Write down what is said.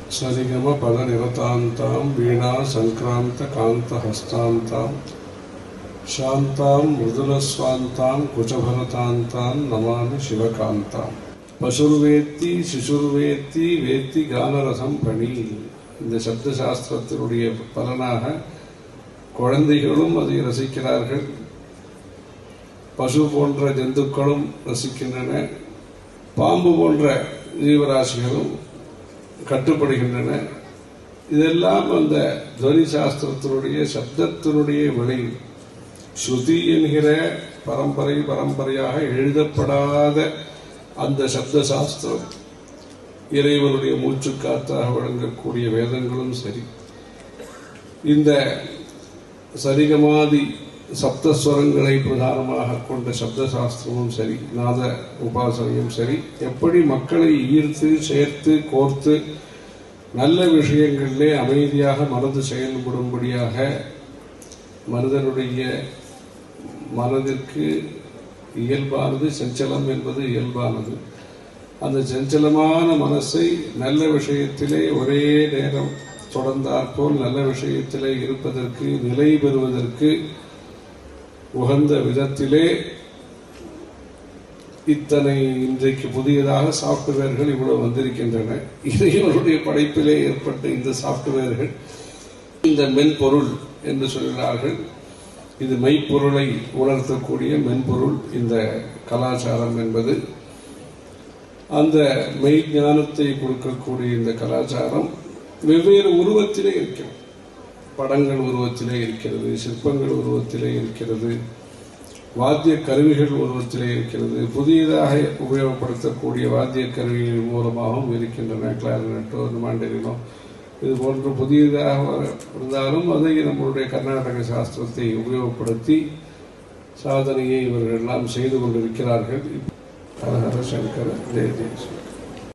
సరిగమ పద నిరతాంతాం వీణా సంక్రాంత కాంత హస్తాంతాం శాంతాం మృదులస్వాంతాం కుచభరతాంతాం నమామి శివకాంతాం பசுர்வேத்தி சிசுர்வேத்தி வேத்தி கானரசம் பணி இந்த சப்த சாஸ்திரத்தினுடைய பலனாக குழந்தைகளும் அதை ரசிக்கிறார்கள் பசு போன்ற ஜந்துக்களும் ரசிக்கின்றன பாம்பு போன்ற ஜீவராசிகளும் கட்டுப்படுகின்றன இதெல்லாம் அந்த துவனி சாஸ்திரத்தினுடைய சப்தத்தினுடைய விளைவு ஸ்ருதி என்கிற பரம்பரை பரம்பரையாக எழுதப்படாத அந்த சப்த சாஸ்திரம் இறைவனுடைய மூச்சுக்காத்தாக வழங்கக்கூடிய வேதங்களும் சரி இந்த சரிகமாதி சப்தஸ்வரங்களை பிரதானமாக கொண்ட சப்த சாஸ்திரமும் சரி நாத உபாசனையும் சரி எப்படி மக்களை ஈர்த்து சேர்த்து கோர்த்து நல்ல விஷயங்களிலே அமைதியாக மனது செயல்படும்படியாக மனிதனுடைய மனதிற்கு இயல்பானது செஞ்சலம் என்பது இயல்பானது அந்த செஞ்சலமான மனசை நல்ல விஷயத்திலே ஒரே நேரம் தொடர்ந்தாற்போல் நல்ல விஷயத்திலே இருப்பதற்கு நிலை பெறுவதற்கு உகந்த விதத்திலே இத்தனை இன்றைக்கு புதியதாக சாப்ட்வேர்கள் இவ்வளவு வந்திருக்கின்றன இறைவனுடைய படைப்பிலே ஏற்பட்ட இந்த சாப்ட்வேர்கள் இந்த மென்பொருள் என்று சொல்கிறார்கள் இது மெய்ப்பொருளை உணர்த்தக்கூடிய மென்பொருள் இந்த கலாச்சாரம் என்பது அந்த மெய் ஞானத்தை கொடுக்கக்கூடிய இந்த கலாச்சாரம் வெவ்வேறு உருவத்திலே இருக்கிறது படங்கள் உருவத்திலே இருக்கிறது சிற்பங்கள் உருவத்திலே இருக்கிறது வாத்திய கருவிகள் உருவத்திலே இருக்கிறது புதியதாக உபயோகப்படுத்தக்கூடிய வாத்திய கருவிகள் மூலமாகவும் இருக்கின்றன கிளாரினட்டோ மாண்டலினோ இது போன்று புதியதாக இருந்தாலும் அதை நம்மளுடைய கர்நாடக சாஸ்திரத்தை உபயோகப்படுத்தி சாதனையை இவர்கள் எல்லாம் செய்து கொண்டிருக்கிறார்கள் ஹர ஹர சங்கர ஜெய ஜெய